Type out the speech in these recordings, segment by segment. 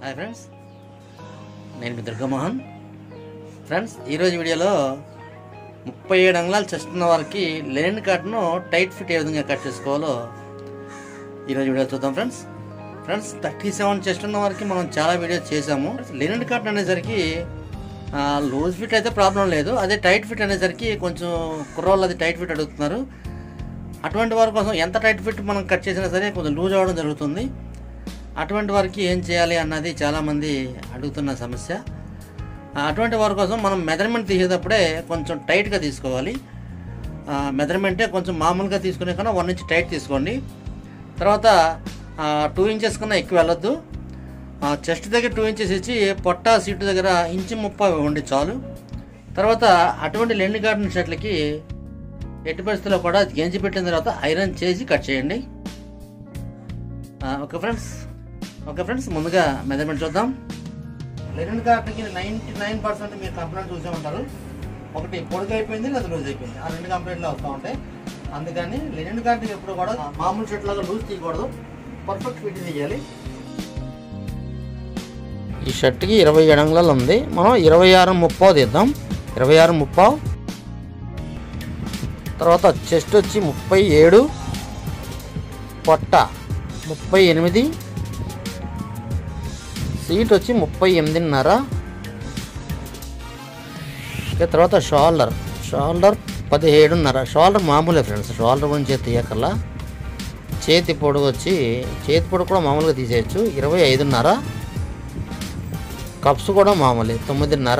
Hi friends నేను మీ దుర్గమోహన్ friends ఈరోజు వీడియోలో ముప్పై ఏడు అంగుళాలు చెస్ట్ ఉన్న వారికి లెనిన్ కట్ను టైట్ ఫిట్ ఏ విధంగా కట్ చేసుకోవాలో ఈరోజు వీడియో చూద్దాం friends friends thirty seven chest ఉన్న వారికి మనం చాలా వీడియోస్ చేసాము లెనిన్ కట్ అనేసరికి లూజ్ ఫిట్ అయితే ప్రాబ్లం లేదు అదే టైట్ ఫిట్ అనేసరికి కొంచెం కుర్రోళ్ళు అది టైట్ ఫిట్ అడుగుతున్నారు అటువంటి వారి కోసం ఎంత టైట్ ఫిట్ మనం కట్ చేసినా సరే కొంచెం లూజ్ అవ్వడం జరుగుతుంది అటువంటి వారికి ఏం చేయాలి అన్నది చాలామంది అడుగుతున్న సమస్య ఆ, అటువంటి వారి కోసం మనం మెజర్మెంట్ తీసేటప్పుడే కొంచెం టైట్గా తీసుకోవాలి మెజర్మెంటే కొంచెం మామూలుగా తీసుకునే కన్నా వన్ ఇంచ్ టైట్ తీసుకోండి తర్వాత టూ ఇంచెస్ కన్నా ఎక్కువ వెళ్ళొద్దు చెస్ట్ దగ్గర టూ ఇంచెస్ ఇచ్చి పొట్ట సీటు దగ్గర ఇంచు ముప్పై ఇవ్వండి చాలు తర్వాత అటువంటి లెండి గార్డెన్ షర్ట్లకి ఎట్టి పరిస్థితుల్లో కూడా గెంజి పెట్టిన తర్వాత ఐరన్ చేసి కట్ చేయండి ఆ, ఓకే ఫ్రెండ్స్ ఓకే ఫ్రెండ్స్ ముందుగా మెజర్మెంట్ చూద్దాం లెనిన్ కార్డ్కి నైంటీ నైన్ పర్సెంట్ మీరు కంప్లైంట్ చూసే ఉంటారు ఒకటి పొడుగు అయిపోయింది లేదా లూజ్ అయిపోయింది ఆ రెండు కంప్లైంట్లు వస్తూ ఉంటాయి అందుకని లెనిన్ కార్డ్కి ఎప్పుడు కూడా మామూలు షర్ట్ లాగా లూజ్ తీయకూడదు పర్ఫెక్ట్ ఫిట్ తీయాలి ఈ షర్ట్కి ఇరవై ఏడు అంగుళాలు ఉంది మనం ఇరవై ఆరు ముప్పావు తీద్దాం ఇరవై ఆరు ముప్పావు తర్వాత చెస్ట్ వచ్చి ముప్పై ఏడు పొట్ట ముప్పై ఎనిమిది సీట్ వచ్చి ముప్పై ఎనిమిదిన్నర ఇక తర్వాత షోల్డర్ షోల్డర్ పదిహేడున్నర షోల్డర్ మామూలే ఫ్రెండ్స్ షోల్డర్ గురించి తీయకల్లా చేతి పొడుగు వచ్చి చేతి పొడుగు కూడా మామూలుగా తీసేయచ్చు ఇరవై ఐదున్నర కప్స్ కూడా మామూలే తొమ్మిదిన్నర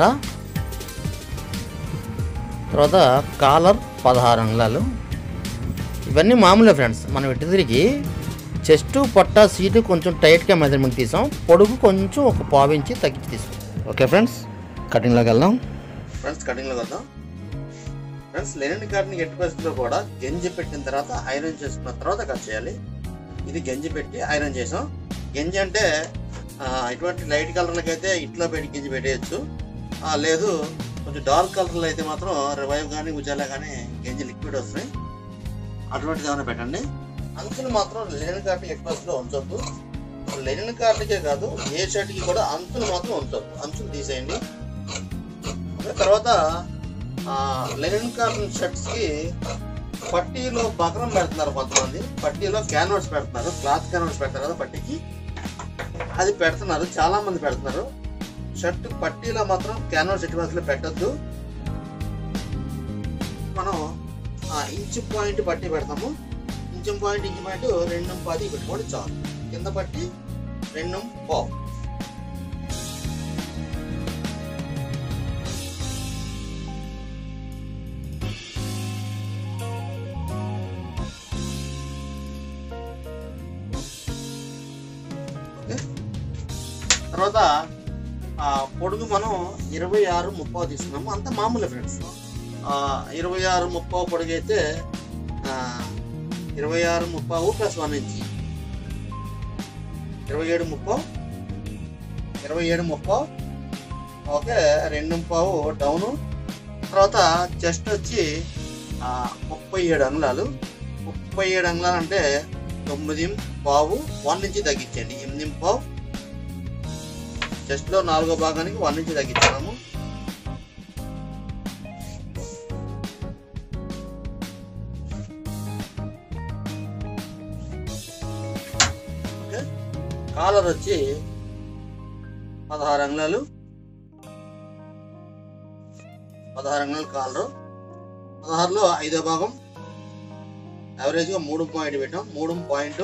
తర్వాత కాలర్ పదహారు అంగుళాలు ఇవన్నీ మామూలే ఫ్రెండ్స్ మనం ఇటు తిరిగి చెస్ట్ పొట్ట సీటు కొంచెం టైట్గా మెజర్మెంట్ తీసాం పొడుగు కొంచెం ఒక పావించి తగ్గించి తీసాం ఓకే ఫ్రెండ్స్ కటింగ్లోకి వెళ్దాం ఫ్రెండ్స్ కటింగ్లోకి వెళ్దాం ఫ్రెండ్స్ లెనిన్ కార్డ్ని ఎట్టి పరిస్థితిలో కూడా గంజి పెట్టిన తర్వాత ఐరన్ చేసుకున్న తర్వాత కట్ చేయాలి ఇది గంజి పెట్టి ఐరన్ చేసాం గంజి అంటే ఆ, ఇటువంటి లైట్ కలర్లకి అయితే ఇంట్లో పెట్టి గంజి పెట్టేయచ్చు ఆ, లేదు కొంచెం డార్క్ కలర్లో అయితే మాత్రం రివైవ్ కానీ ఉజాలా కానీ గంజి లిక్విడ్ వస్తున్నాయి అటువంటిది ఏమైనా పెట్టండి అంచులు మాత్రం లెనిన్ కార్డ్కి ఎక్స్ప్రెస్లో ఉంచొద్దు లెనిన్ కార్డ్కే కాదు ఏ షర్ట్కి కూడా అంచులు మాత్రం ఉంచొద్దు అంచులు తీసేయండి ఓకే, తర్వాత ఆ, లెనిన్ కార్టన్ షర్ట్స్కి పట్టీలో బకరం పెడుతున్నారు కొంతమంది పట్టీలో క్యాన్వర్స్ పెడుతున్నారు క్లాత్ క్యాన్వర్స్ పెడతారు కదా పట్టీకి అది పెడుతున్నారు చాలా మంది పెడుతున్నారు షర్ట్ పట్టీలో మాత్రం క్యాన్వర్స్ ఎటువంటి పెట్టద్దు మనం ఆ, ఇంచు పాయింట్ పట్టి పెడతాము ఇంచు పాయింట్ ఇంచు పాయింట్ రెండు పది పెట్టుకోండి చాలు కింద పట్టి రెండు పావు ఓకే తర్వాత ఆ, పొడుగు మనం ఇరవై ఆరు ముప్పావు తీసుకున్నాము అంత మామూలే ఫ్రెండ్స్ ఇరవై ఆరు ముప్పావు పొడుగు అయితే ఆ, ఇరవై ఆరు ముప్పావు ప్లస్ వన్ ఇంచి ఇరవై ఏడు ముప్పావు ఇరవై ఏడు ముప్పావు ఓకే రెండు ముప్పావు డౌను తర్వాత చెస్ట్ వచ్చి ఆ, ముప్పై ఏడు అంగుళాలు ముప్పై ఏడు అంగుళాలు అంటే తొమ్మిది పావు వన్ నుంచి తగ్గించండి ఎనిమిది పావు చెస్ట్ లో నాలుగో భాగానికి వన్ నుంచి తగ్గించాము ఓకే కాలర్ వచ్చి పదహారు అంగుళాలు పదహారు అంగుళాలు కాలరు పదహారులో ఐదో భాగం యావరేజ్గా మూడు పాయింట్ పెట్టాం మూడు పాయింట్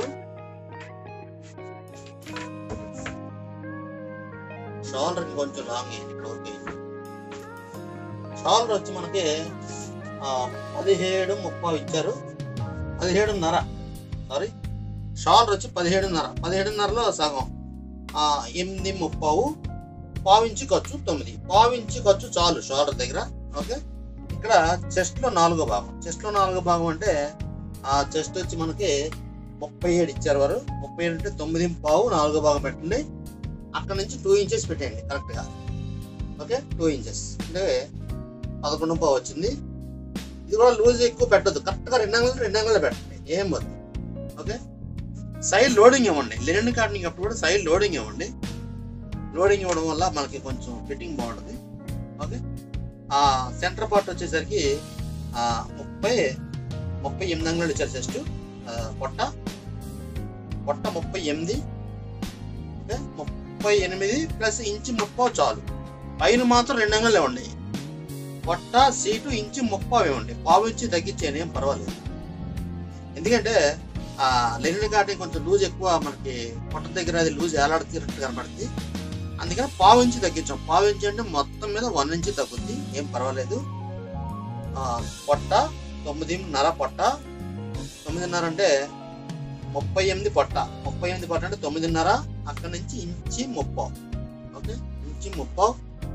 షోల్డర్కి కొంచెం లాంగ్ అయింది ఇక్కడ ఓకే షోల్డర్ వచ్చి మనకి ఆ, పదిహేడు ముప్పై ఇచ్చారు పదిహేడున్నర సారీ షోల్డర్ వచ్చి పదిహేడున్నర పదిహేడున్నరలో సగం ఆ, ఎనిమిది ముప్పావు పావించి ఖర్చు తొమ్మిది పావించి ఖర్చు చాలు షోల్డర్ దగ్గర ఓకే ఇక్కడ చెస్ట్ లో నాలుగో భాగం చెస్ట్ లో నాలుగో భాగం అంటే ఆ చెస్ట్ వచ్చి మనకి ముప్పై ఏడు ఇచ్చారు వారు ముప్పై ఏడు అంటే తొమ్మిది పావు నాలుగో భాగం పెట్టండి అక్కడ నుంచి టూ ఇంచెస్ పెట్టేయండి కరెక్ట్ గా ఓకే టూ ఇంచెస్ అంటే పదకొండు పావు వచ్చింది ఇది కూడా లూజ్ ఎక్కువ పెట్టద్దు కరెక్ట్ గా రెండు అంగులు రెండు అంగులు పెట్టండి ఏం వద్దు ఓకే సైడ్ లోడింగ్ ఇవ్వండి లెనిన్ కార్డ్నింగ్ అప్పుడు కూడా సైడ్ లోడింగ్ ఇవ్వండి లోడింగ్ ఇవ్వడం వల్ల మనకి కొంచెం ఫిట్టింగ్ బాగుంటుంది ఓకే ఆ సెంటర్ పార్ట్ వచ్చేసరికి ఆ, ముప్పై ముప్పై ఎనిమిది అంగుళాలు ఇచ్చారు జస్ట్ పొట్ట పొట్ట ముప్పై ఎనిమిది ఓకే ముప్పై ఎనిమిది ప్లస్ ఇంచు ముప్పై చాలు పైన మాత్రం రెండు అంగుళాలు ఇవ్వండి పొట్ట సీటు ఇంచు ముప్పై ఇవ్వండి పావు ఇంచు తగ్గించేయండి ఏం పర్వాలేదు ఎందుకంటే ఆ లెనిన్ కాటి కొంచెం లూజ్ ఎక్కువ మనకి పొట్ట దగ్గర అది లూజ్ ఏలాడుతున్నట్టు కనబడుతుంది అందుకని పావు ఇంచు తగ్గించాం పావు ఇంచు అంటే మొత్తం మీద వన్ ఇంచు తగ్గుద్ది ఏం పర్వాలేదు ఆ, పొట్ట తొమ్మిదిన్నర పొట్ట తొమ్మిదిన్నర అంటే ముప్పై ఎనిమిది పొట్ట ముప్పై ఎనిమిది పొట్ట అంటే తొమ్మిదిన్నర అక్కడ నుంచి ఇంచి ముప్పై ఓకే ఇంచి ముప్పై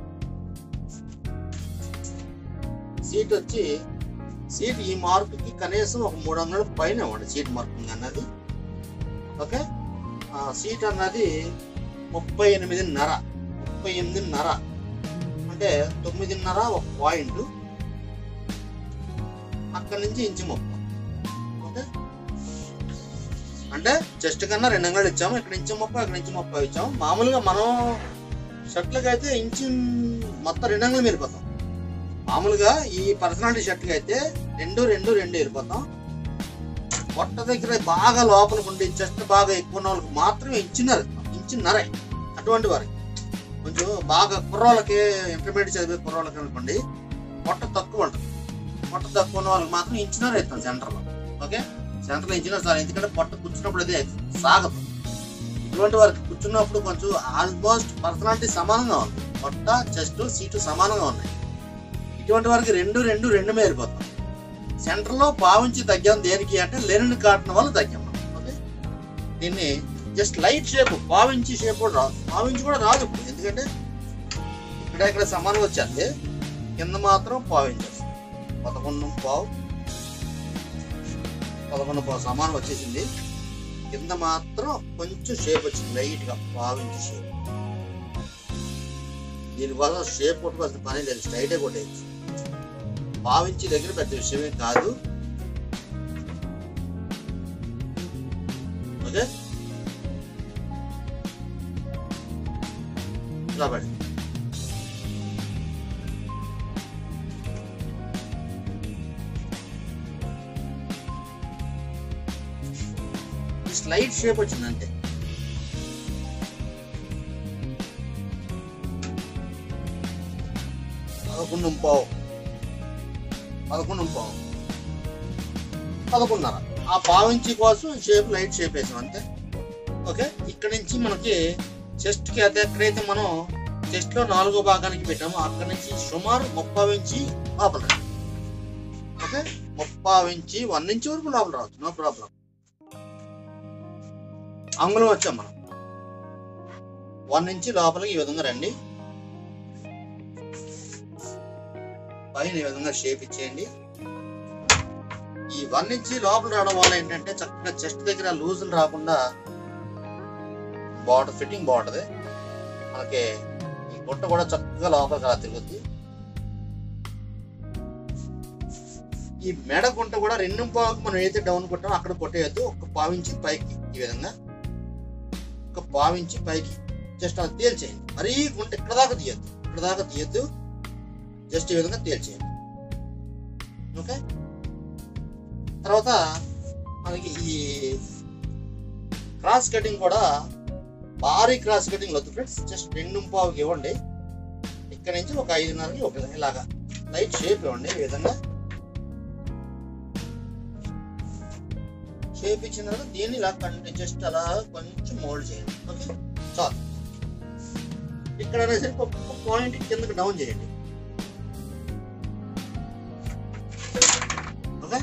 సీట్ వచ్చి సీట్ ఈ మార్కుకి కనీసం ఒక మూడు వందల పైన ఇవ్వండి సీట్ మార్కింగ్ అన్నది ఓకే ఆ, సీట్ అన్నది ముప్పై ఎనిమిదిన్నర ముప్పై ఎనిమిదిన్నర అంటే తొమ్మిదిన్నర ఒక పాయింట్ అక్కడి నుంచి ఇంచు ముప్పై ఓకే అంటే చెస్ట్ కన్నా రెండు అంగళ్ళు ఇచ్చాము ఇక్కడ ఇంచు ముప్పై ఇక్కడ ఇంచు ముప్పై ఇచ్చాము మామూలుగా మనం షర్ట్లకి అయితే ఇంచు మొత్తం రెండు అంగళ్ళు వెళ్ళిపోతాం మామూలుగా ఈ పర్సనాలిటీ షర్ట్కి అయితే రెండు రెండు రెండు వెళ్ళిపోతాం పొట్ట దగ్గర బాగా లోపలికి ఉండి చెస్ట్ బాగా ఎక్కువ ఉన్న వాళ్ళకి మాత్రమే ఇంచున్నర ఇంచున్నరే అటువంటి వారికి కొంచెం బాగా కుర్రోళ్ళకి ఇంటర్మీడియట్ చదివే కుర్రోళ్ళకి అనుకోండి పొట్ట తక్కువ ఉంటుంది పొట్ట తక్కువ ఉన్న వాళ్ళకి మాత్రం ఇంచున్నర ఇస్తాం సెంటర్లో ఓకే సెంటర్లో ఇంచున్నర సార్ ఎందుకంటే పొట్ట కూర్చున్నప్పుడు అదే సాగదు ఇటువంటి వారికి కూర్చున్నప్పుడు కొంచెం ఆల్మోస్ట్ పర్సనాలిటీ సమానంగా ఉంది పొట్ట చెస్ట్ సీటు సమానంగా ఉన్నాయి ఇటువంటి వారికి రెండు రెండు రెండు మీద వెళ్ళిపోతాం సెంటర్లో పావించి తగ్గాం దేనికి అంటే లెనిన్ కాటన్ వల్ల తగ్గాం మనం. ఓకే దీన్ని జస్ట్ లైట్ షేప్ పావించి షేప్ కూడా రాదు పావించి కూడా రాదు ఇప్పుడు ఎందుకంటే ఇక్కడ ఇక్కడ సమానం వచ్చేది కింద మాత్రం పావించి వస్తుంది పదకొండు పావు పదకొండు పావు సమానం వచ్చేసింది కింద మాత్రం కొంచెం షేప్ వచ్చింది లైట్ గా పావించి షేప్ దీనివల్ల షేప్ కొట్టుకోవాల్సిన పని లేదు స్ట్రైటే కొట్టేయచ్చు భావించి దగ్గర పెద్ద విషయమే కాదు ఓకే రాబడి స్లైడ్ షేప్ వచ్చింది అంతే పదకొండు పావు పదకొండు పావు పదకొండున్నర ఆ పావించి కోసం షేప్ లైట్ షేప్ వేసాం అంతే ఓకే ఇక్కడ నుంచి మనకి చెస్ట్ కి అయితే ఎక్కడైతే మనం చెస్ట్ లో నాలుగో భాగానికి పెట్టామో అక్కడ నుంచి సుమారు ముప్పై ఇంచి లోపల రండి. ఓకే ముప్పై ఇంచి వన్ ఇంచి వరకు లోపల రావచ్చు నో ప్రాబ్లం అంగుళం వచ్చాం మనం వన్ ఇంచి లోపలికి ఈ విధంగా రండి పైన ఈ విధంగా షేప్ ఇచ్చేయండి ఈ వన్ ఇంచి లోపల రావడం వల్ల ఏంటంటే చక్కగా చెస్ట్ దగ్గర లూజులు రాకుండా బాగుంటుంది ఫిట్టింగ్ బాగుంటుంది మనకి ఈ గుట్ట కూడా చక్కగా లోపలికి అలా తిరుగుద్ది ఈ మెడ గుంట కూడా రెండు పావుకి మనం ఏదైతే డౌన్ కొట్టామో అక్కడ కొట్టేయద్దు ఒక పావించి పైకి ఈ విధంగా ఒక పావించి పైకి జస్ట్ అలా తేల్చేయండి మరీ గుంట ఇక్కడ దాకా తీయద్దు ఇక్కడ దాకా తీయద్దు జస్ట్ ఈ విధంగా తేల్చేయండి ఓకే తర్వాత మనకి ఈ క్రాస్ కటింగ్ కూడా భారీ క్రాస్ కటింగ్ వద్దు ఫ్రెండ్స్ జస్ట్ రెండు పావుకి ఇవ్వండి ఇక్కడ నుంచి ఒక ఐదున్నరకి ఒక ఇలాగా లైట్ షేప్ ఇవ్వండి ఈ విధంగా షేప్ ఇచ్చిన తర్వాత దీన్ని ఇలా కంటి జస్ట్ అలా కొంచెం మోల్డ్ చేయండి ఓకే చాలు ఇక్కడ అనేసరికి ఒక పాయింట్ కిందకి డౌన్ చేయండి ఓకే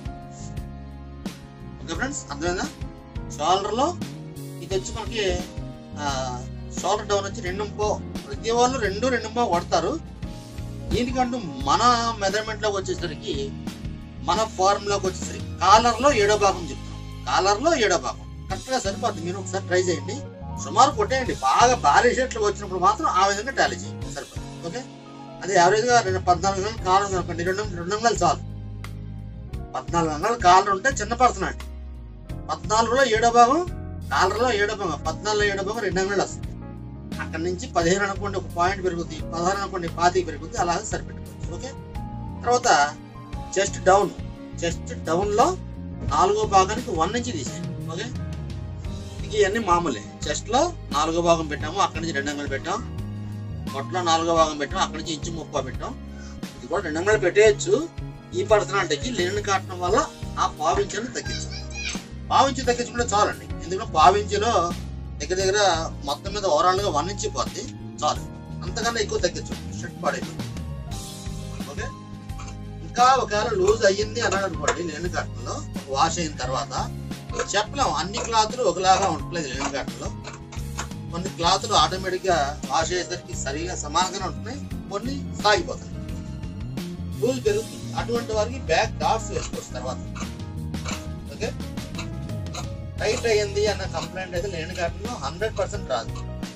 ఓకే ఫ్రెండ్స్ అర్థమైందా షోల్డర్ లో ఇది వచ్చి మనకి షోల్డర్ డౌన్ వచ్చి రెండు పో ప్రతి వాళ్ళు రెండు రెండు పో కొడతారు దీనికంటూ మన మెజర్మెంట్ లోకి వచ్చేసరికి మన ఫార్మ్ లోకి వచ్చేసరికి కాలర్ లో ఏడో భాగం చెప్తాం కాలర్ లో ఏడో భాగం కరెక్ట్ గా సరిపోద్ది మీరు ఒకసారి ట్రై చేయండి సుమారు కొట్టేయండి బాగా భారీ షర్ట్లు వచ్చినప్పుడు మాత్రం ఆ విధంగా టాలీ చేయండి సరిపోతుంది ఓకే అదే యావరేజ్ గా రెండు పద్నాలుగు గంటలు కాలం అనుకోండి రెండు రెండు అంగళాలు చాలు పద్నాలుగు అంగళాలు కాలర్ ఉంటే చిన్న పర్సన్ అండి పద్నాలుగులో ఏడో భాగం కాలర్లో ఏడో భాగం పద్నాలుగులో ఏడో భాగం రెండు అంగళాలు వస్తుంది అక్కడ నుంచి పదిహేను అనుకోండి ఒక పాయింట్ పెరుగుద్ది పదహారు అనుకోండి పాతికి పెరుగుద్ది అలాగే సరిపెట్టుకోవచ్చు ఓకే తర్వాత చెస్ట్ డౌన్ చెస్ట్ డౌన్ లో నాలుగో భాగానికి వన్ నుంచి తీసేయండి ఓకే ఇంక ఇవన్నీ మామూలే చెస్ట్ లో నాలుగో భాగం పెట్టాము అక్కడి నుంచి రెండు అంగలు పెట్టాం పొట్టలో నాలుగో భాగం పెట్టాం అక్కడి నుంచి ఇంచు ముప్ప పెట్టాం ఇది కూడా రెండు అంగలు పెట్టేయచ్చు ఈ పర్సనాలిటీకి లేని కాటడం వల్ల ఆ పావించాన్ని తగ్గించాం పావించి తగ్గించుకుంటే చాలండి ఎందుకంటే పావించిలో దగ్గర దగ్గర మొత్తం మీద ఓవరాల్ గా వన్ ఇంచి పోద్ది చాలు అంతకన్నా ఎక్కువ తగ్గించు షర్ట్ పాడైపోతుంది ఓకే ఇంకా ఒకవేళ లూజ్ అయ్యింది అన్నాడు అనుకోండి లేని కాటంలో వాష్ అయిన తర్వాత చెప్పలేం అన్ని క్లాతులు ఒకలాగా ఉండలేదు లేని కాటంలో కొన్ని క్లాతులు ఆటోమేటిక్ గా వాష్ అయ్యేసరికి సరిగా సమానంగానే ఉంటున్నాయి కొన్ని సాగిపోతున్నాయి లూజ్ పెరుగుతుంది అటువంటి వారికి బ్యాక్ డాట్స్ వేసుకోవచ్చు తర్వాత ఓకే టైట్ అయ్యింది అన్న కంప్లైంట్ అయితే లేని కాటంలో హండ్రెడ్ పర్సెంట్ రాదు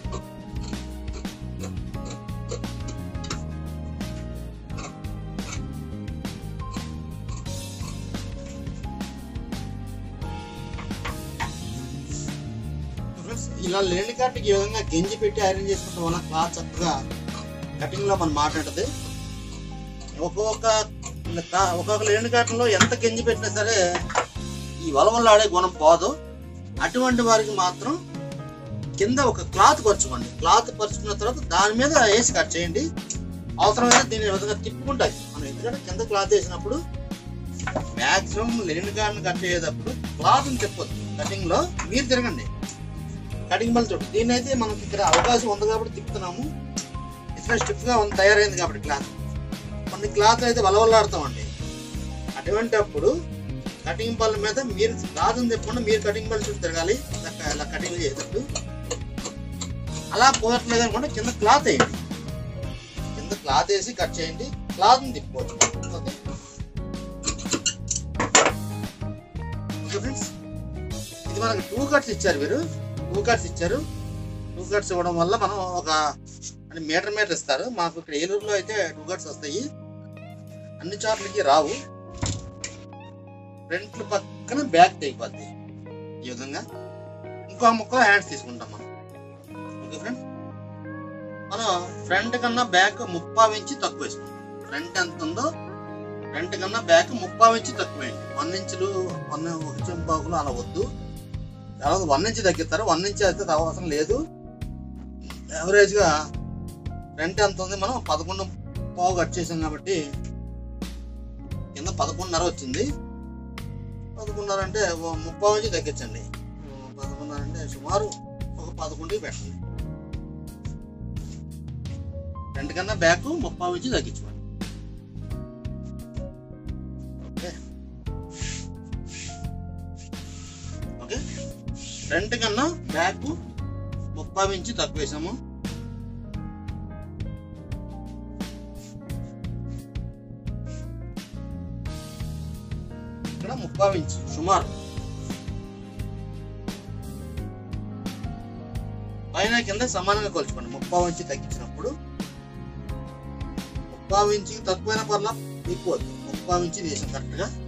ఫ్రెండ్స్, ఇలా లేని కాటికి ఈ విధంగా గెంజి పెట్టి ఐరన్ చేసుకుంటాం వల్ల క్లాత్ చక్కగా కటింగ్ లో మనం మాట్లాడుతుంది ఒక్కొక్క కా- ఒక్కొక్క లేని కాటంలో ఎంత గెంజి పెట్టినా సరే ఈ వలవలాడే గుణం పోదు అటువంటి వారికి మాత్రం కింద ఒక క్లాత్ పరుచుకోండి క్లాత్ పరుచుకున్న తర్వాత దాని మీద వేసి కట్ చేయండి అవసరమైతే దీన్ని ఈ విధంగా తిప్పుకుంటుంది మనం ఎందుకంటే కింద క్లాత్ వేసినప్పుడు మాక్సిమం లెనిన్ కార్డ్ని కట్ చేసేటప్పుడు క్లాత్ తిప్పొద్దు కటింగ్ లో మీరు తిరగండి కటింగ్ బల్ చుట్టూ దీన్ని అయితే మనకి ఇక్కడ అవకాశం ఉంది కాబట్టి తిప్పుతున్నాము ఇట్లా స్టిఫ్ గా ఉంది తయారైంది కాబట్టి క్లాత్ కొన్ని క్లాత్ అయితే వలవలాడుతామండి అటువంటి అప్పుడు కటింగ్ బల్ మీద మీరు క్లాత్ తిప్పకుండా మీరు కటింగ్ బల్ చుట్టూ తిరగాలి ఇలా క- ఇలా కటింగ్ చేసేటప్పుడు అలా కుదరట్లేదు అనుకుంటే కింద క్లాత్ వేయండి కింద క్లాత్ వేసి కట్ చేయండి క్లాత్ తిప్పుకోవచ్చు ఓకే ఓకే ఫ్రెండ్స్ ఇది మనకి టూ కట్స్ ఇచ్చారు మీరు టూ కట్స్ ఇచ్చారు టూ కట్స్ ఇవ్వడం వల్ల మనం ఒక అంటే మీటర్ మీటర్ ఇస్తారు మాకు ఇక్కడ ఏలూరులో అయితే టూ కట్స్ వస్తాయి అన్ని చోట్లకి రావు ఫ్రంట్ పక్కన బ్యాక్ తెగిపోద్ది ఈ విధంగా ఇంకో ముక్క హ్యాండ్స్ తీసుకుంటాం మనం ఓకే ఫ్రెండ్ మనం ఫ్రంట్ కన్నా బ్యాక్ ముప్పావు ఇంచి తక్కువ వేసుకుంటాం ఫ్రంట్ ఎంత ఉందో ఫ్రంట్ కన్నా బ్యాక్ ముప్పావు ఇంచి తక్కువ వేయండి వన్ ఇంచులు వన్ ఒక చెంపాకులు అలా వద్దు తర్వాత వన్ ఇంచ్ తగ్గిస్తారు వన్ ఇంచ్ అయితే అవసరం లేదు యావరేజ్ గా ఫ్రంట్ ఎంత ఉంది మనం పదకొండు పావు కట్ చేసాం కాబట్టి కింద పదకొండున్నర వచ్చింది పదకొండున్నర అంటే ఓ ముప్పావు నుంచి తగ్గించండి ఓ పదకొండున్నర అంటే సుమారు ఒక పదకొండుకి పెట్టండి ఫ్రంట్ కన్నా బ్యాక్ ముప్పావు నుంచి తగ్గించుకోండి ఓకే ఓకే ఫ్రంట్ కన్నా బ్యాక్ ముప్పావు ఇంచి తక్కువ వేసాము ఇక్కడ ముప్పావు ఇంచు సుమారు పైన కింద సమానంగా కొలుచుకోండి ముప్పావు ఇంచి తగ్గించినప్పుడు ముప్పావు ఇంచికి తక్కువైన పర్లా ఎక్కువద్దు ముప్పావు ఇంచి వేసాం కరెక్ట్ గా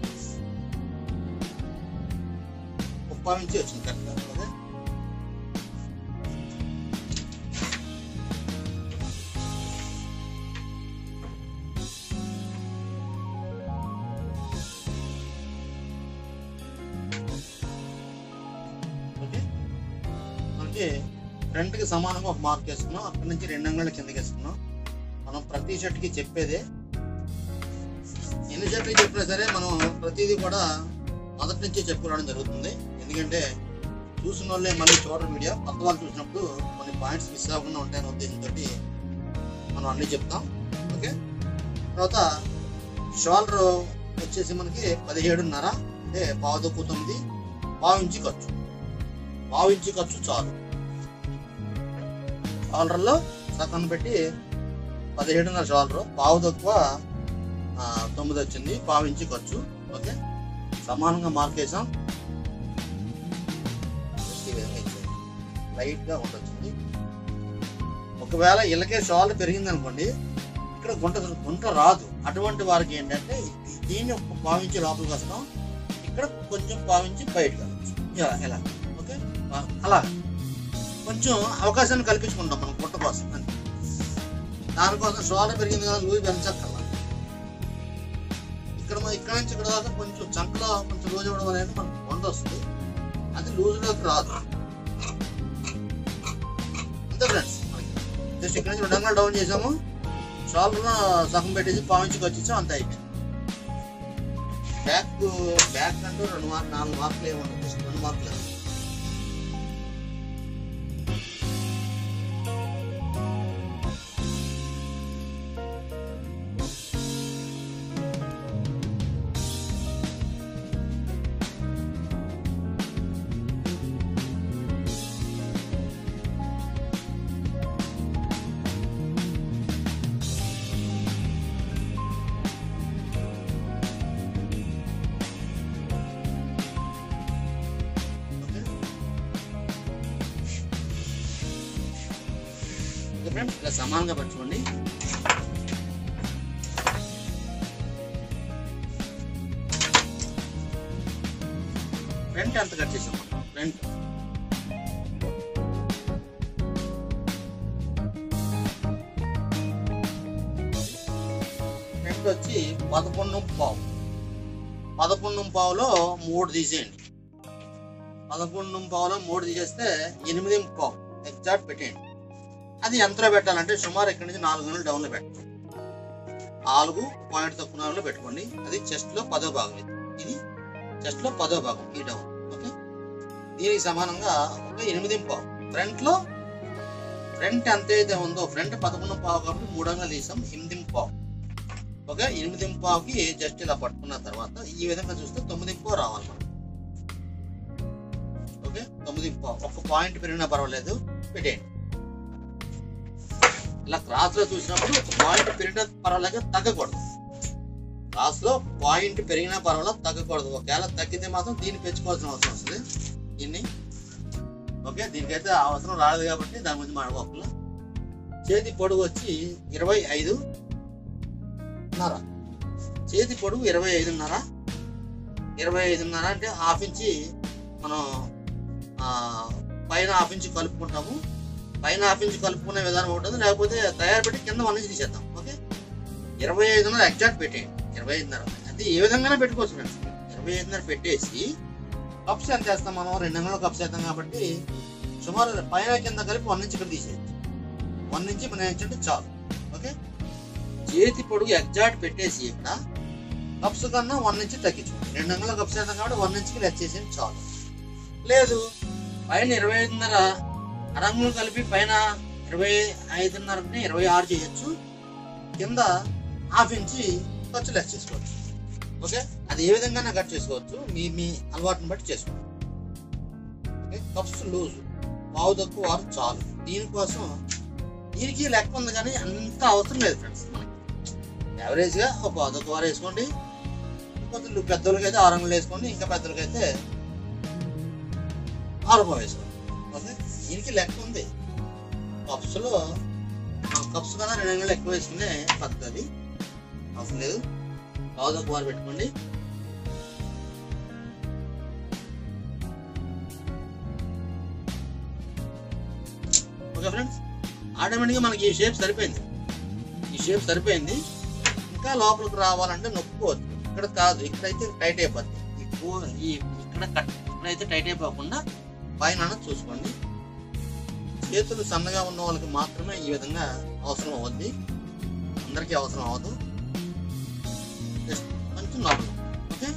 ముప్పావు ఇంచి వచ్చింది కరెక్ట్ గా ఓకే ఓకే మనకి ఫ్రంట్ కి సమానంగా ఒక మార్క్ వేసుకున్నాం అక్కడి నుంచి రెండు అంగళ్ళ కిందకి వేసుకున్నాం మనం ప్రతి షర్ట్ కి చెప్పేదే ఎన్ని షర్ట్లు చెప్పినా సరే మనం ప్రతిదీ కూడా మొదటి నుంచే చెప్పుకోవడం జరుగుతుంది ఎందుకంటే చూసిన వాళ్ళే మళ్ళీ చూడడం వీడియో కొత్త వాళ్ళు చూసినప్పుడు కొన్ని పాయింట్స్ మిస్ అవ్వకుండా ఉంటాయనే ఉద్దేశంతో మనం అన్ని చెప్తాం ఓకే తర్వాత షోల్డర్ వచ్చేసి మనకి పదిహేడున్నర అంటే పావు తక్కువ తొమ్మిది పావు ఇంచి ఖర్చు పావు ఇంచి ఖర్చు చాలు షోల్డర్లో సగం పెట్టి పదిహేడున్నర షోల్డర్ పావు తక్కువ ఆ, తొమ్మిది వచ్చింది పావు ఇంచి ఖర్చు ఓకే సమానంగా మార్క్ వేసాం Just ఈ విధంగా ఇచ్చేయండి. లైట్ గా ఉండొచ్చింది ఒకవేళ ఇళ్ళకే షోల్డర్ పెరిగింది అనుకోండి ఇక్కడ గుంట గుంట రాదు అటువంటి వారికి ఏంటంటే దీన్ని ఒక పావించి లోపలికి వస్తాం ఇక్కడ కొంచెం పావించి బయటకు రావచ్చు ఇలా ఇలా ఓకే ఆ, అలా కొంచెం అవకాశాన్ని కల్పించుకుంటాం మనం పుట్ట కోసం అంతే దానికోసం షోల్డర్ పెరిగింది కదా లూజ్ పెంచక్కర్లా ఇక్కడ మన ఇక్కడ నుంచి ఇక్కడ దాకా కొంచెం చంకలో కొంచెం లూజ్ ఇవ్వడం అనేది మనకు వంట వస్తుంది అది లూజ్లోకి రాదు అంతే ఫ్రెండ్స్ జస్ట్ ఇక్కడ నుంచి రెండు అంగలు డౌన్ చేసాము షోల్డర్ సగం పెట్టేసి పావించుకు వచ్చేసాం అంత అయిపోయింది బ్యాక్ బ్యాక్ అంటూ రెండు మార్క్ నాలుగు మార్కులు ఏమన్నా జస్ట్ రెండు మార్కులు ఓకే ఓకే ఫ్రెండ్స్ ఇలా సమానంగా పరచుకోండి ఫ్రంట్ ఎంత కట్ చేసాం ఫ్రంట్ ఫ్రంట్ వచ్చి పదకొండు పావు పదకొండు పావులో మూడు తీసేయండి పదకొండు పావులో మూడు తీసేస్తే ఎనిమిది పావు ఎగ్జాక్ట్ పెట్టేయండి అది ఎంతలో పెట్టాలంటే సుమారు ఇక్కడి నుంచి నాలుగు గంటలు డౌన్లో పెట్టండి నాలుగు పాయింట్ తక్కువ నాలుగులో పెట్టుకోండి అది చెస్ట్ లో పదో భాగం ఇది ఇది చెస్ట్ లో పదో భాగం ఈ డౌన్ ఓకే దీనికి సమానంగా ఒక ఎనిమిది పావు ఫ్రంట్ లో ఫ్రంట్ ఎంత అయితే ఉందో ఫ్రంట్ పదకొండు పావు కాబట్టి మూడు వందలు తీసాం ఎనిమిది పావు ఓకే ఎనిమిది పావుకి జస్ట్ ఇలా పట్టుకున్న తర్వాత ఈ విధంగా చూస్తే తొమ్మిది పావు రావాలి మనకు ఓకే తొమ్మిది పావు ఒక పాయింట్ పెరిగినా పర్వాలేదు పెట్టేయండి ఇలా క్రాస్ లో చూసినప్పుడు ఒక పాయింట్ పెరిగినా పర్వాలేదు తగ్గకూడదు క్రాస్ లో పాయింట్ పెరిగినా పర్వాలేదు తగ్గకూడదు ఒకవేళ తగ్గితే మాత్రం దీన్ని పెంచుకోవాల్సిన అవసరం వస్తుంది దీన్ని ఓకే దీనికైతే అవసరం రాలేదు కాబట్టి దాని గురించి మాట్లాడుకోకుండా చేతి పొడుగు వచ్చి ఇరవై ఐదు ఉన్నర చేతి పొడుగు ఇరవై ఐదున్నర ఇరవై ఐదున్నర అంటే హాఫ్ ఇంచి మనం ఆ, పైన హాఫ్ ఇంచ్ కలుపుకుంటాము పైన హాఫ్ ఇంచ్ కలుపుకునే విధానం ఉంటుంది లేకపోతే తయారు పెట్టి కింద వన్ ఇంచ్ తీసేద్దాం ఓకే ఇరవై ఐదున్నర ఎగ్జాక్ట్ పెట్టేయండి ఇరవై ఐదున్నర అది ఏ విధంగానే పెట్టుకోవచ్చు ఫ్రెండ్స్ ఇరవై ఐదున్నర పెట్టేసి కప్స్ ఎంత వేస్తాం మనం రెండు వందల కప్స్ వేస్తాం కాబట్టి సుమారు పైన కింద కలిపి వన్ ఇంచ్ ఇక్కడ తీసేయచ్చు వన్ ఇంచ్ మన ఇంచ్ అంటే చాలు ఓకే చేతి పొడుగు ఎగ్జాక్ట్ పెట్టేసి ఇక్కడ కప్స్ కన్నా వన్ ఇంచ్ తగ్గించుకోండి రెండు వందల కప్స్ వేస్తాం కాబట్టి వన్ ఇంచ్కి లెక్క చేసేది చాలు లేదు పైన ఇరవై ఐదున్నర అరంగులు కలిపి పైన ఇరవై ఐదున్నరని ఇరవై ఆరు చేయొచ్చు కింద హాఫ్ ఇంచి ఖర్చు లెక్క చేసుకోవచ్చు ఓకే అది ఏ విధంగా కట్ చేసుకోవచ్చు మీ మీ అలవాటుని బట్టి చేసుకోండి ఓకే కప్స్ లూజ్ పావు తక్కువ వారు చాలు దీనికోసం దీనికి లెక్క ఉంది కానీ అంత అవసరం లేదు ఫ్రెండ్స్ యావరేజ్గా ఒక పావు తక్కువ వారు వేసుకోండి కొంచెం పెద్దోళ్ళకి అయితే ఆరు అంగులు వేసుకోండి ఇంకా పెద్దలకి అయితే ఆరు పావు వేసుకోండి ఓకే దీనికి లెక్క ఉంది కప్స్లో కప్స్ కన్నా రెండు అంగులు ఎక్కువ వేసుకునే పద్ధతి అవసరం లేదు పావు తక్కువ వారు పెట్టుకోండి ఓకే ఫ్రెండ్స్ ఆటోమేటిక్గా మనకి ఈ షేప్ సరిపోయింది ఈ షేప్ సరిపోయింది ఇంకా లోపలికి రావాలంటే నొప్పుకోవచ్చు ఇక్కడ కాదు ఇక్కడైతే టైట్ అయిపోద్ది ఈ కూ- ఈ ఇక్కడ కట్ ఇక్కడైతే టైట్ అయిపోకుండా పైన చూసుకోండి చేతులు సన్నగా ఉన్న వాళ్ళకి మాత్రమే ఈ విధంగా అవసరం అవుద్ది అందరికీ అవసరం అవ్వదు జస్ట్ కొంచెం లోపల ఓకే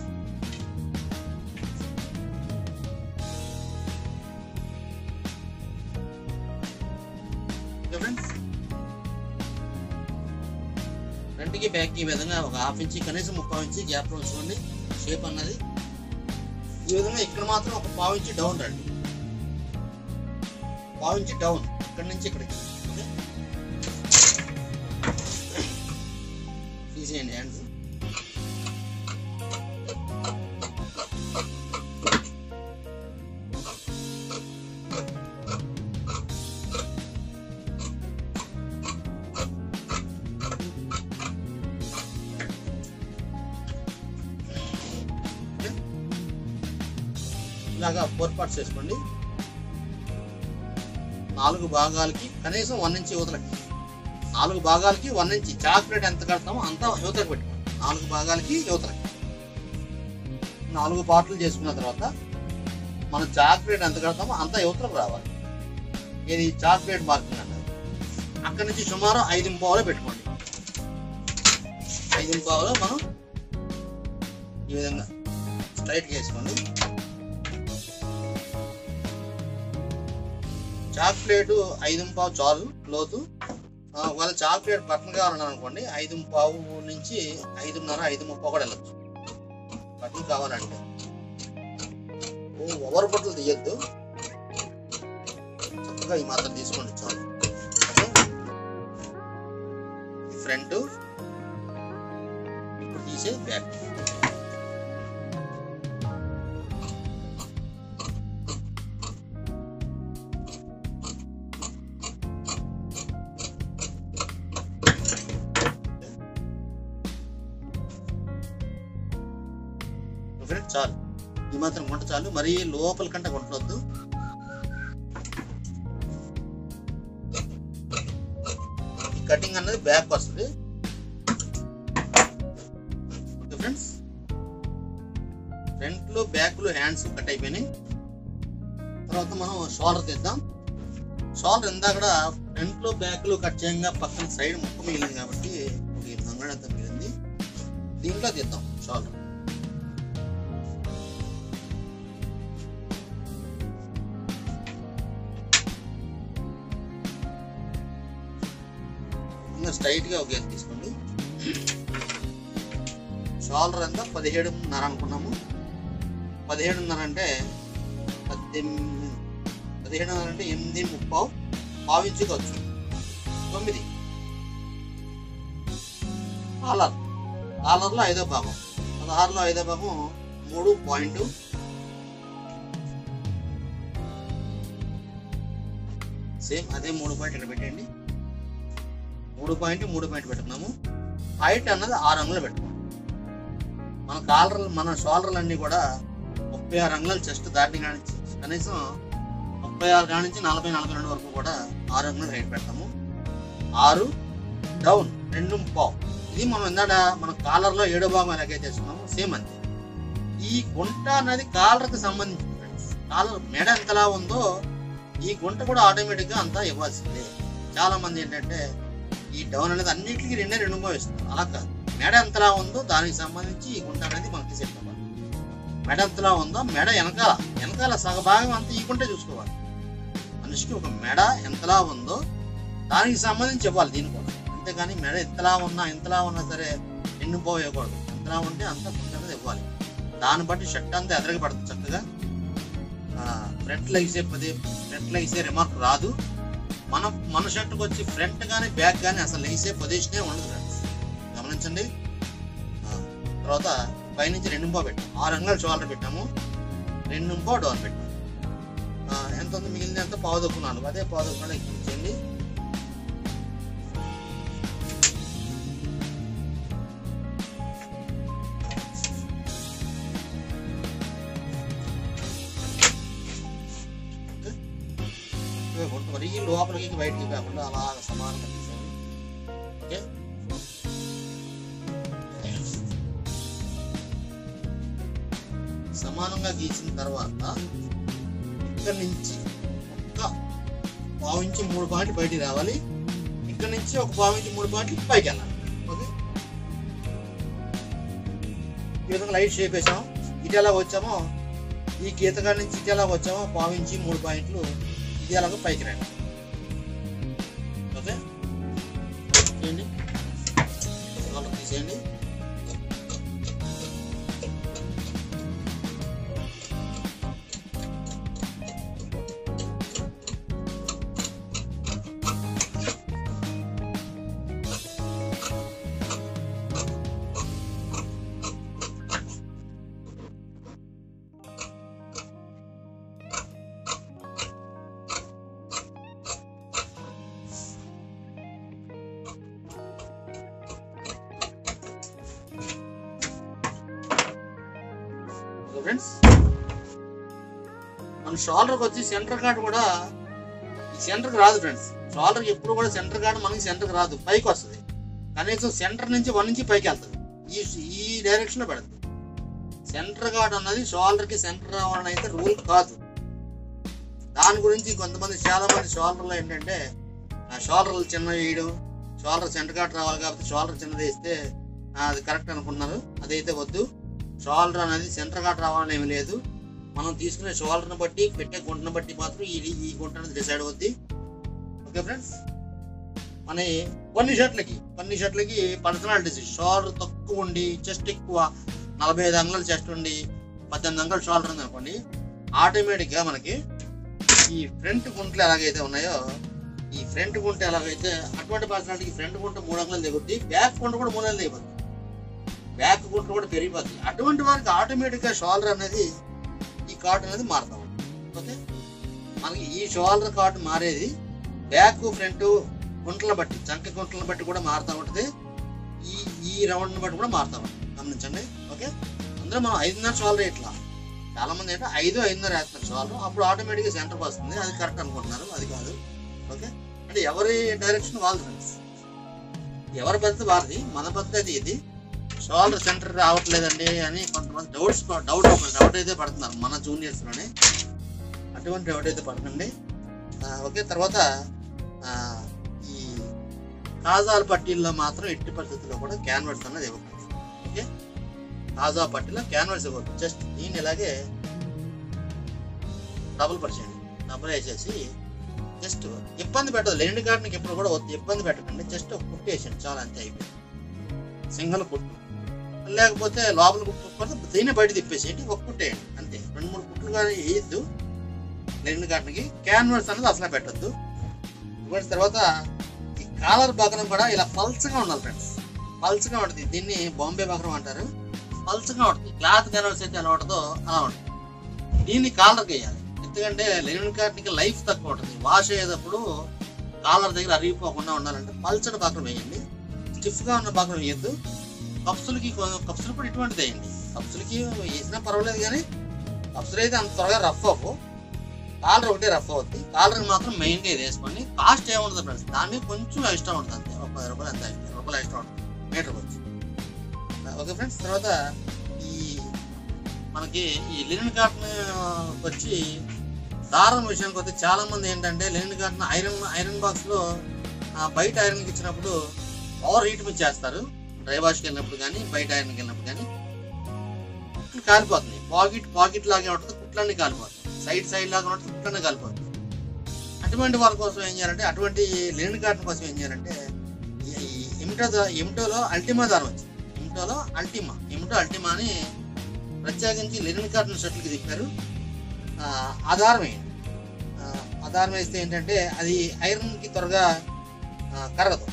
ఓకే ఫ్రెండ్స్ ఫ్రంట్కి బ్యాక్ ఈ విధంగా ఒక హాఫ్ ఇంచి కనీసం ముప్పై ఇంచి గ్యాప్ ఉంచుకోండి షేప్ అన్నది ఈ విధంగా ఇక్కడ మాత్రం ఒక పావు ఇంచి డౌన్ రండి పావు ఇంచి డౌన్ ఇక్కడ నుంచి ఇక్కడికి ఓకే తీసేయండి హ్యాండ్స్ ఇలాగా ఫోర్ పార్ట్స్ వేసుకోండి నాలుగు భాగాలకి కనీసం వన్ ఇంచ్ యువతలకి నాలుగు భాగాలకి వన్ ఇంచ్ చాక్లెట్ ఎంత కడతామో అంతా యువతలకు పెట్టుకోండి నాలుగు భాగాలకి యువతలకి నాలుగు పార్ట్లు చేసుకున్న తర్వాత మనం చాక్లెట్ ఎంత కడతామో అంత యువతలకు రావాలి ఇది చాక్లెట్ మార్కింగ్ అన్నది అక్కడి నుంచి సుమారు ఐదు పావులో పెట్టుకోండి ఐదు పావులో మనం ఈ విధంగా స్ట్రైట్ చేసుకోండి చాక్లెట్ ఐదు పావు చాలు లోతు ఆ, ఒకవేళ చాక్లెట్ బటన్ కావాలన్నారు అనుకోండి ఐదు పావు నుంచి ఐదున్నర ఐదు ముప్పై కూడా వెళ్ళచ్చు బటన్ కావాలంటే ఓ ఓవర్ బట్టలు తీయద్దు చక్కగా ఈ మాత్రం తీసుకోండి చాలు ఓకే ఫ్రంట్ ఇప్పుడు తీసే బ్యాక్ ఫ్రెండ్స్ చాలు ఈ మాత్రం గుంట చాలు మరీ లోపల కంటే గుంటలొద్దు ఈ కటింగ్ అన్నది బ్యాక్ వస్తుంది ఓకే ఫ్రెండ్స్ ఫ్రంట్ లో బ్యాక్ లో హ్యాండ్స్ కట్ అయిపోయినాయి తర్వాత మనం షోల్డర్ తీద్దాం షోల్డర్ ఇందాక ఫ్రంట్ లో బ్యాక్ లో కట్ చేయంగా పక్కన సైడ్ ముక్క మిగిలింది కాబట్టి ఒక ఈ అంత మిగిలింది దీంట్లో తీద్దాం షోల్డర్ ఇంకా స్ట్రైట్ గా ఒక గీత తీసుకోండి షోల్డర్ ఎంత పదిహేడున్నర అనుకున్నాము పదిహేడున్నర అంటే పద్దెనిమిది పదిహేడున్నర అంటే ఎనిమిది ముప్పావు పావించి ఖర్చు తొమ్మిది కాలర్ కాలర్లో ఐదో భాగం పదహారులో ఐదో భాగం మూడు పాయింట్ సేమ్ అదే మూడు పాయింట్ ఇక్కడ పెట్టండి మూడు పాయింట్ మూడు పాయింట్ పెట్టుకున్నాము హైట్ అన్నది ఆరు అంగుళాలు పెట్టుకోండి మన కాలర్లు మన షోల్డర్లు అన్ని కూడా ముప్పై ఆరు అంగుళాలు చెస్ట్ దాటి కానించి కనీసం ముప్పై ఆరు కానించి నలభై నలభై రెండు వరకు కూడా ఆరు అంగుళాలు హైట్ పెడతాము ఆరు డౌన్ రెండు పావు ఇది మనం ఇందాక మన కాలర్లో ఏడో భాగం ఎలాగైతే చేసుకున్నాము సేమ్ అంతే ఈ గుంట అనేది కాలర్కి సంబంధించింది ఫ్రెండ్స్ కాలర్ మెడ ఎంతలా ఉందో ఈ గుంట కూడా ఆటోమేటిక్గా అంతా ఇవ్వాల్సిందే చాలా మంది ఏంటంటే ఈ డౌన్ అనేది అన్నిటికీ రెండే రెండు మూడు ఇస్తారు అలా కాదు మెడ ఎంతలా ఉందో దానికి సంబంధించి ఈ గుంట అనేది మనకి సెట్ అవ్వాలి మెడ ఎంతలా ఉందో మెడ వెనకాల వెనకాల సగభాగం అంతా ఈ గుంటే చూసుకోవాలి మనిషికి ఒక మెడ ఎంతలా ఉందో దానికి సంబంధించి ఇవ్వాలి దీని కూడా అంతేగాని మెడ ఎంతలా ఉన్నా ఎంతలా ఉన్నా సరే ఎన్ను పోయకూడదు ఎంతలా ఉంటే అంత గుంట అనేది ఇవ్వాలి దాన్ని బట్టి షర్ట్ అంతా ఎదరగ పడుతుంది చక్కగా ఫ్రంట్ లెగిసే పదే ఫ్రంట్ లెగిసే రిమార్క్ రాదు మన మన షర్ట్కి వచ్చి ఫ్రంట్ కానీ బ్యాక్ కానీ అసలు లేసే పొజిషనే ఉండదు ఫ్రెండ్స్ గమనించండి ఆ, తర్వాత పైనుంచి రెండు ఇంపో పెట్టాం ఆరు అంగుళాలు షోల్డర్ పెట్టాము రెండు ఇంపో డోర్ పెట్టాము ఆ, ఎంత ఉంది మిగిలింది ఎంత పావుదొక్కు నాలుగు అదే పావుదొక్కు నాలుగు ఎక్కించండి కొంత మరీ లోపలికి బయటికి కాకుండా అలాగ సమానంగా తీసేయండి ఓకే సమానంగా గీసిన తర్వాత ఇక్కడ నుంచి ఒక్క పావు ఇంచి మూడు పాయింట్లు బయటికి రావాలి ఇక్కడ నుంచి ఒక పావు ఇంచి మూడు పాయింట్లు పైకి వెళ్ళాలి ఓకే ఈ విధంగా లైట్ షేప్ వేసాం ఇటు ఎలా వచ్చామో ఈ గీతగాడి నుంచి ఇటు ఎలా వచ్చామో పావు ఇంచి మూడు పాయింట్లు ఇది అలాగ పైకి రండి ఓకే చేయండి కాలర్ తీసేయండి ఓకే ఫ్రెండ్స్ మన షోల్డర్కి వచ్చి సెంటర్ కార్డ్ కూడా ఈ సెంటర్కి రాదు ఫ్రెండ్స్ షోల్డర్కి ఎప్పుడు కూడా సెంటర్ కాడ మనకి సెంటర్కి రాదు పైకి వస్తుంది కనీసం సెంటర్ నుంచి వన్ నుంచి పైకి వెళ్తుంది ఈ ఈ డైరెక్షన్ లో పెడుతుంది సెంటర్ గార్డ్ అన్నది షోల్డర్ కి సెంటర్ రావాలని అయితే రూల్ కాదు దాని గురించి కొంతమంది చాలా మంది షోల్డర్లో ఏంటంటే షోల్డర్లు చిన్న వేయడం షోల్డర్ సెంటర్ గార్డ్ రావాలి కాబట్టి షోల్డర్ చిన్నది వేస్తే ఆ, అది కరెక్ట్ అనుకున్నారు అదైతే వద్దు షోల్డర్ అనేది సెంటర్ గార్డ్ రావాలని ఏమి లేదు మనం తీసుకునే షోల్డర్ని బట్టి పెట్టే గుంటను బట్టి మాత్రం ఈ ఈ గుంట అనేది డిసైడ్ అవుద్ది ఓకే ఫ్రెండ్స్ మన కొన్ని షర్ట్లకి కొన్ని షర్ట్లకి పర్సనాలిటీస్ షోల్డర్ తక్కువ ఉండి చెస్ట్ ఎక్కువ నలభై ఐదు అంగుళాలు చెస్ట్ ఉండి పద్దెనిమిది అంగుళాలు షోల్డర్ ఉంది అనుకోండి ఆటోమేటిక్గా మనకి ఈ ఫ్రంట్ గుంటలు ఎలాగైతే ఉన్నాయో ఈ ఫ్రంట్ గుంట ఎలాగైతే అటువంటి పర్సనాలిటీకి ఫ్రంట్ గుంట మూడు అంగుళాలు దిగుద్ది బ్యాక్ గుంట కూడా మూడు అంగుళాలు దిగుద్ది బ్యాక్ గుంట కూడా పెరిగిపోద్ది అటువంటి వారికి ఆటోమేటిక్గా షోల్డర్ అనేది ఈ కార్డ్ అనేది మారుతా ఉంటుంది ఓకే మనకి ఈ షోల్డర్ కార్డ్ మారేది బ్యాక్ ఫ్రంట్ గుంటలను బట్టి చంక గుంటలను బట్టి కూడా మారుతూ ఉంటుంది ఈ ఈ రౌండ్ బట్టి కూడా మారుతూ ఉంటుంది గమనించండి ఓకే అందులో మనం ఐదున్నర షోల్డర్ ఇట్లా చాలా మంది ఏంటంటే ఐదు ఐదున్నర వేస్తున్నారు షోల్డర్ అప్పుడు ఆటోమేటిక్గా సెంటర్ వస్తుంది అది కరెక్ట్ అనుకుంటున్నారు అది కాదు ఓకే అంటే ఎవరి డైరెక్షన్ వాళ్ళది ఫ్రెండ్స్ ఎవరి పద్ధతి వారిది మన పద్ధతి ఇది షోల్డర్ సెంటర్ రావట్లేదండి అని కొంతమంది డౌట్స్ డౌట్ డౌట్ అయితే పడుతున్నారు మన జూనియర్స్ లోనే అటువంటి డౌట్ అయితే పడకండి ఆ, ఓకే తర్వాత ఆ, ఈ కాజాల పట్టీల్లో మాత్రం ఎట్టి పరిస్థితుల్లో కూడా క్యాన్వర్స్ అన్నది ఇవ్వకండి ఓకే కాజా పట్టీలో క్యాన్వర్స్ ఇవ్వద్దు జస్ట్ దీన్ని ఇలాగే డబుల్ పరిచయండి డబుల్ వేసేసి జస్ట్ ఇబ్బంది పెట్టదు లేని గార్డెన్కి ఎప్పుడు కూడా వద్దు ఇబ్బంది పెట్టకండి జస్ట్ ఒక కుట్టు వేసండి చాలా అంతే అయిపోయింది సింగల్ కుట్టు లేకపోతే లోపల కుట్టు పడితే దీన్ని బయట తిప్పేసేయండి ఒక కుట్టేయండి అంతే రెండు మూడు కుట్లు కానీ వేయద్దు లెనిన్ కాటన్కి క్యాన్వర్స్ అనేది అసలు పెట్టద్దు ఇవ్వండి తర్వాత ఈ కాలర్ బకరం కూడా ఇలా పల్చగా ఉండాలి ఫ్రెండ్స్ పల్చగా ఉంటుంది దీన్ని బాంబే బకరం అంటారు పల్చగా ఉంటుంది క్లాత్ క్యాన్వర్స్ అయితే ఎలా ఉంటుందో అలా ఉంటుంది దీన్ని కాలర్కి వేయాలి ఎందుకంటే లెనిన్ కాటన్కి లైఫ్ తక్కువ ఉంటుంది వాష్ అయ్యేటప్పుడు కాలర్ దగ్గర అరిగిపోకుండా ఉండాలంటే పల్చడి బకరం వేయండి స్టిఫ్గా ఉన్న బకరం వేయద్దు కప్సులకి కొ- కప్సులు కూడా ఇటువంటిది వేయండి కప్సులకి వేసినా పర్వాలేదు కానీ కప్సులు అయితే అంత త్వరగా రఫ్ అవ్వవు కాలర్ ఒకటే రఫ్ అవుద్ది కాలర్ మాత్రం మెయిన్గా ఇది వేసుకోండి కాస్ట్ ఏముంటుంది ఫ్రెండ్స్ దాని మీద కొంచెం ఎక్స్ట్రా ఉంటుంది అంతే ఒక పది రూపాయలు అంతే ఇరవై రూపాయలు ఎక్స్ట్రా ఉంటుంది మీటర్ వచ్చి ఓకే ఫ్రెండ్స్ తర్వాత ఈ మనకి ఈ లినన్ కాటన్ వచ్చి దారం విషయానికి వస్తే చాలా మంది ఏంటంటే linen cotton iron iron box లో ఆ, బయట ఐరన్కి ఇచ్చినప్పుడు ఓవర్ హీట్ మీద చేస్తారు డ్రై వాష్కి వెళ్ళినప్పుడు కానీ బయట ఐరన్కి వెళ్ళినప్పుడు కానీ కుట్లు కాలిపోతుంది పాకెట్ పాకెట్ లాగే ఉంటుంది కుట్లన్నీ కాలిపోతాయి సైడ్ సైడ్ లాగా ఉంటుంది కుట్లన్నీ కాలిపోతుంది అటువంటి వాళ్ళ కోసం ఏం చేయాలంటే అటువంటి లేని కాటన్ కోసం ఏం చేయాలంటే ఈ ఈ ఇమిటో దా- ఇమిటోలో అల్టిమా దారం వచ్చింది ఇమిటోలో అల్టిమా ఇమిటో అల్టిమా అని ప్రత్యేకించి లెనిన్ కాటన్ షర్ట్లకి తిప్పారు ఆ, ఆ దారం వేయండి ఆ, ఆ దారం వేస్తే ఏంటంటే అది ఐరన్కి త్వరగా ఆ, కరగదు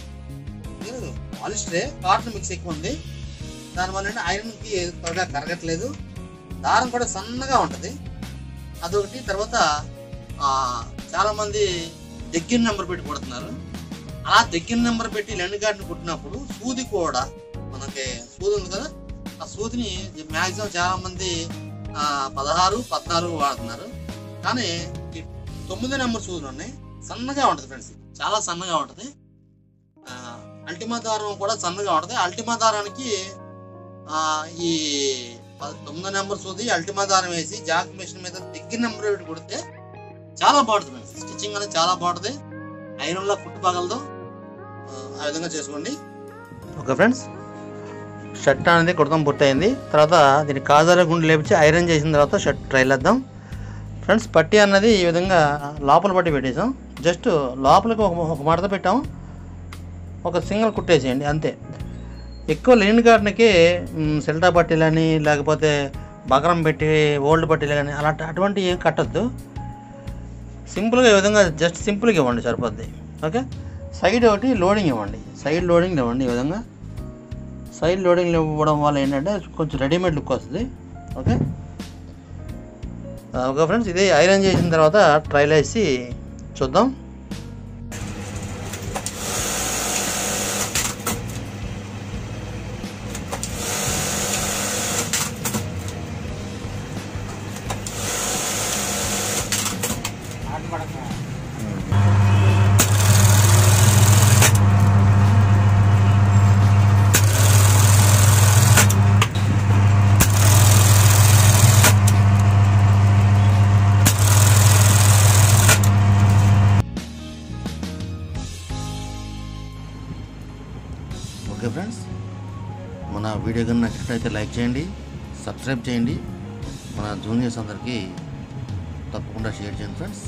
పాలిస్టరే కాటన్ మిక్స్ ఎక్కువ ఉంది దానివల్ల ఏంటంటే ఐరన్కి త్వరగా కరగట్లేదు దారం కూడా సన్నగా ఉంటుంది అదొకటి తర్వాత ఆ, చాలా మంది దగ్గర నెంబర్ పెట్టి కొడుతున్నారు అలా దగ్గర నెంబర్ పెట్టి లెండ్ గార్డ్ని కుట్టినప్పుడు సూది కూడా మనకి సూది ఉంది కదా ఆ సూదిని మ్యాక్సిమం చాలా మంది ఆ, పదహారు పద్నాలుగు వాడుతున్నారు కానీ ఈ తొమ్మిది నెంబర్ సూదులు ఉన్నాయి సన్నగా ఉంటుంది ఫ్రెండ్స్ చాలా సన్నగా ఉంటుంది ఆ, అల్టిమా దారం కూడా సన్నగా ఉంటుంది అల్టిమా దారానికి ఆ, ఈ ప- తొమ్మిదో నెంబర్ సూది అల్టిమా దారం వేసి జాక్ మెషిన్ మీద దగ్గర నెంబర్ పెట్టి కొడితే చాలా బాగుంటుంది స్టిచ్చింగ్ అనేది చాలా బాగుంటుంది ఐరన్ లో కుట్టు పగలదు ఆ, ఆ విధంగా చేసుకోండి ఓకే ఫ్రెండ్స్ షర్ట్ అనేది కుడతాం పూర్తయింది తర్వాత దీన్ని కాజాల గుండు లేపించి ఐరన్ చేసిన తర్వాత షర్ట్ ట్రైల్ వేద్దాం ఫ్రెండ్స్ పట్టి అన్నది ఈ విధంగా లోపల పట్టి పెట్టేసాం జస్ట్ లోపలికి ఒక ఒక మడత పెట్టాం ఒక సింగిల్ కుట్టేసేయండి అంతే ఎక్కువ లేని కారణకి సెల్టా పట్టీలని లేకపోతే బకరం పెట్టి ఓల్డ్ పట్టీలు కానీ అలాంటి అటువంటి ఏం కట్టద్దు సింపుల్గా ఈ విధంగా జస్ట్ సింపుల్గా ఇవ్వండి సరిపోద్ది ఓకే సైడ్ ఒకటి లోడింగ్ ఇవ్వండి సైడ్ లోడింగ్ ఇవ్వండి ఈ విధంగా సైడ్ లోడింగ్ ఇవ్వడం వల్ల ఏంటంటే కొంచెం రెడీమేడ్ లుక్ వస్తుంది ఓకే ఆ, ఓకే ఫ్రెండ్స్ ఇది ఐరన్ చేసిన తర్వాత ట్రైల్ వేసి చూద్దాం ఓకే ఫ్రెండ్స్ మన వీడియో కన్నా నచ్చినట్లయితే లైక్ చేయండి సబ్స్క్రైబ్ చేయండి మన జూనియర్స్ అందరికీ తప్పకుండా షేర్ చేయండి ఫ్రెండ్స్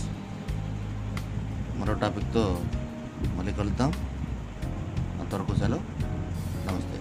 మరో టాపిక్తో మళ్ళీ కలుద్దాం అంతవరకు సెలవు నమస్తే